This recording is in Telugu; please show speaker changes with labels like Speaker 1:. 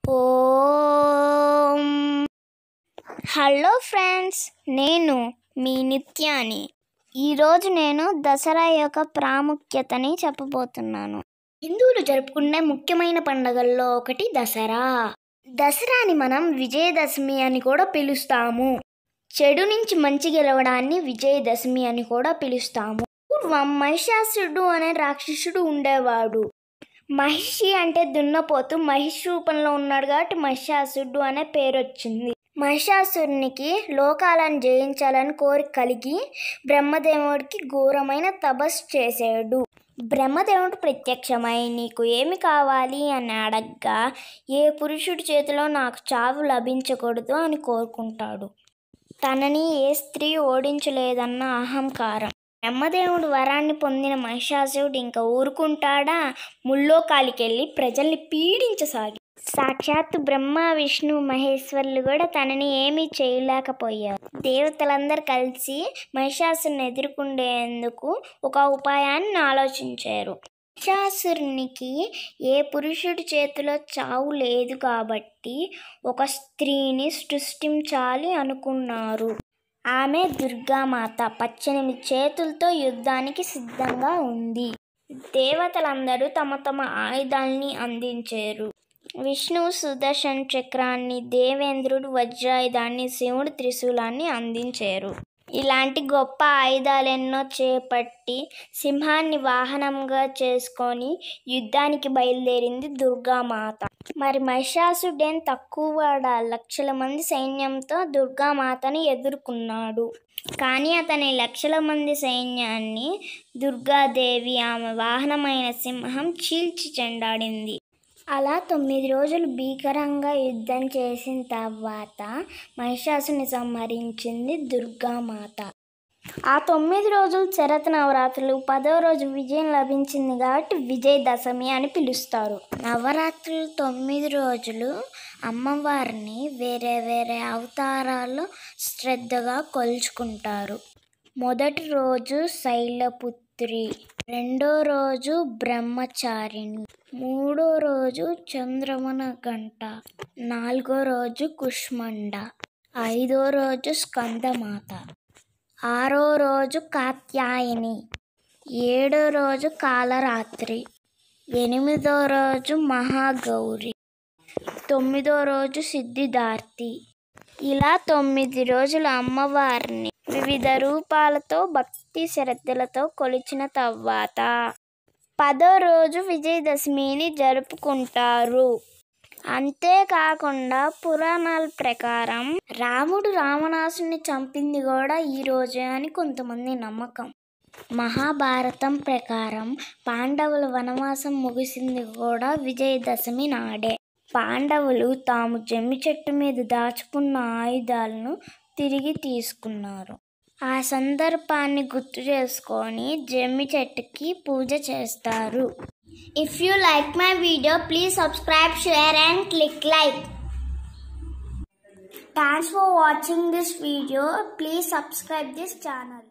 Speaker 1: ఓం హలో ఫ్రెండ్స్ నేను మీ నిత్యాని ఈరోజు నేను దసరా యొక్క ప్రాముఖ్యతని చెప్పబోతున్నాను హిందువులు జరుపుకునే ముఖ్యమైన పండుగల్లో ఒకటి దసరా దసరాని మనం విజయదశమి అని కూడా పిలుస్తాము చెడు నుంచి మంచి గెలవడాన్ని విజయదశమి అని కూడా పిలుస్తాము పూర్వం మహిషాసురుడు అనే రాక్షసుడు ఉండేవాడు మహిషి అంటే దున్నపోతు మహిష్ రూపంలో ఉన్నాడు కాబట్టి మహిషాసురుడు అనే పేరు వచ్చింది మహిషాసురునికి లోకాలను జయించాలని కోరిక కలిగి బ్రహ్మదేవుడికి ఘోరమైన తపస్సు చేశాడు బ్రహ్మదేవుడు ప్రత్యక్షమై నీకు ఏమి కావాలి అని అడగ్గా ఏ పురుషుడి చేతిలో నాకు చావు లభించకూడదు అని కోరుకుంటాడు తనని ఏ స్త్రీ ఓడించలేదన్న అహంకారం బ్రహ్మదేవుడు వరాన్ని పొందిన మహిషాసురుడు ఇంకా ఊరుకుంటాడా ముల్లోకాలికెళ్ళి ప్రజల్ని పీడించసాగి సాక్షాత్తు బ్రహ్మ విష్ణు మహేశ్వరులు కూడా తనని ఏమీ చేయలేకపోయారు దేవతలందరూ కలిసి మహిషాసురుని ఎదుర్కొండేందుకు ఒక ఉపాయాన్ని ఆలోచించారు మహిషాసురునికి ఏ పురుషుడి చేతిలో చావు లేదు కాబట్టి ఒక స్త్రీని సృష్టించాలి అనుకున్నారు ఆమె దుర్గామాత పద్దెనిమిది చేతులతో యుద్ధానికి సిద్ధంగా ఉంది దేవతలందరూ తమ తమ ఆయుధాల్ని అందించారు విష్ణువు సుదర్శన్ చక్రాన్ని దేవేంద్రుడు వజ్రాయుధాన్ని శివుడు త్రిశూలాన్ని అందించారు ఇలాంటి గొప్ప ఆయుధాలెన్నో చేపట్టి సింహాన్ని వాహనంగా చేసుకొని యుద్ధానికి బయలుదేరింది దుర్గామాత మరి మహిషాసుడేం తక్కువ వాడా లక్షల మంది సైన్యంతో దుర్గామాతని ఎదుర్కొన్నాడు కానీ అతని లక్షల మంది సైన్యాన్ని దుర్గాదేవి ఆమె వాహనమైన సింహం చీల్చి చెండాడింది అలా తొమ్మిది రోజులు భీకరంగా యుద్ధం చేసిన తర్వాత మహిషాసుని సంహరించింది దుర్గామాత ఆ తొమ్మిది రోజులు శరత్ నవరాత్రులు పదో రోజు విజయం లభించింది కాబట్టి విజయదశమి అని పిలుస్తారు నవరాత్రులు తొమ్మిది రోజులు అమ్మవారిని వేరే వేరే అవతారాల్లో శ్రద్ధగా కొలుచుకుంటారు మొదటి రోజు శైలపుత్రి రెండో రోజు బ్రహ్మచారిణి మూడో రోజు చంద్రమన గంట నాలుగో రోజు కుష్మండ ఐదో రోజు స్కందమాత ఆరో రోజు కాత్యాయని ఏడో రోజు కాలరాత్రి ఎనిమిదో రోజు మహాగౌరి తొమ్మిదో రోజు సిద్ధిదార్తి ఇలా తొమ్మిది రోజులు అమ్మవారిని వివిధ రూపాలతో భక్తి శ్రద్ధలతో కొలిచిన తర్వాత పదో రోజు విజయదశమిని జరుపుకుంటారు అంతేకాకుండా పురాణాల ప్రకారం రాముడు రావణాసుని చంపింది కూడా ఈ రోజే అని కొంతమంది నమ్మకం మహాభారతం ప్రకారం పాండవుల వనవాసం ముగిసింది కూడా విజయదశమి నాడే పాండవులు తాము జమ్మి చెట్టు మీద దాచుకున్న ఆయుధాలను తిరిగి తీసుకున్నారు ఆ సందర్భాన్ని గుర్తు చేసుకొని జమ్మి చెట్టుకి పూజ చేస్తారు if you like my video please subscribe share and click like thanks for watching this video please subscribe this channel